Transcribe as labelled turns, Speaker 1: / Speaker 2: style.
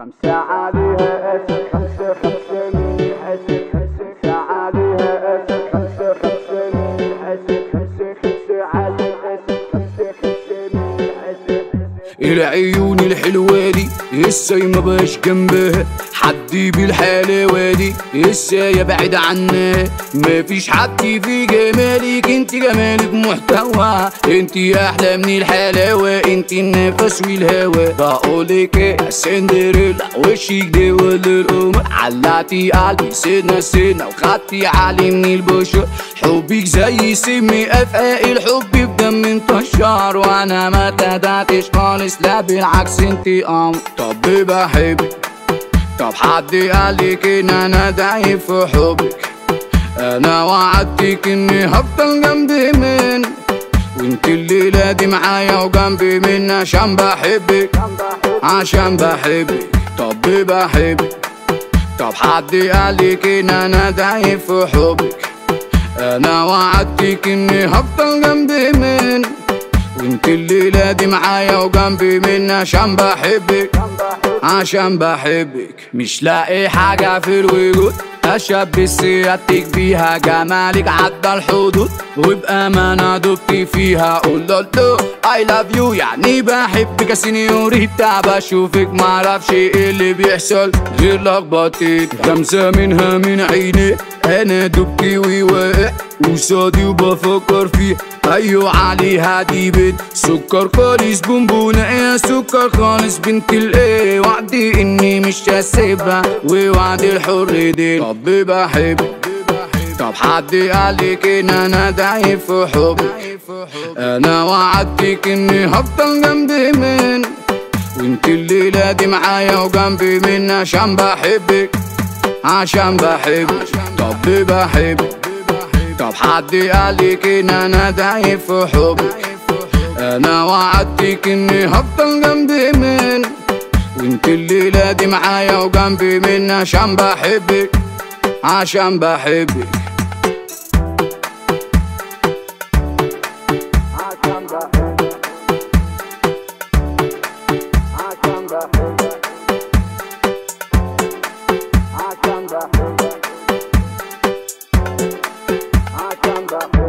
Speaker 1: خمسة عليها أسد خمسة خمسة من حسد خمسة عليها أسد خمسة خمسة من حسد خمسة خمسة على الأسد خمسة خمسة من حسد
Speaker 2: العيون الحلوة دي لسه ما بقاش جنبها حد بالحلاوة دي لسه يبعد عنها مفيش حد في جمالك انت جمالك محتوى انت احلى من الحلاوة انت النفس والهوا بقولك ايه يا سندريلا وشك ده ولا القمر علقتي قلبي سنة سنة وخدتي علي من البشر حبك زي سم افعاء الحب بدم انتشر وانا ما تدعتش خالص لا بالعكس انت قمر طب بحبك طب حد قالك ان انا ضعيف في حبك انا وعدتك اني هفضل جنبي منك وانت الليلة دي معايا وجنبي مني عشان بحبك عشان بحبك طب بحبك طب حد قالك ان انا ضعيف في حبك انا وعدتك اني هفضل جنبي منك وانت الليلة دي معايا وجنبي مني عشان بحبك عشان بحبك مش لاقي حاجة في الوجود أشبه سيادتك بيها جمالك عدى الحدود وبأمانة دبت فيها قول له I love you يعني بحبك يا سينيوريتا بشوفك معرفش ايه اللي بيحصل غير لخبطت خمسة منها من عيني أنا دبت وواقع وصادي وبفكر فيه أيوة عليها دي بنت سكر خالص بونبونة يا سكر خالص بنت الايه وعدي اني مش هسيبها ووعد الحر دي طب بحبك طب حد قالك ان انا ضعيف في حبك انا وعدتك اني هفضل جنبي منك وانت الليلة دي معايا وجنبي مني عشان بحبك عشان بحبك طب بحبك طب حد قالك ان انا ضعيف في حبك انا وعدتك اني هفضل جنبي منك وانت الليلة دي معايا وجنبي مني عشان بحبك عشان بحبك
Speaker 1: عشان بحبك عشان بحبك عشان بحبك عشان بحبك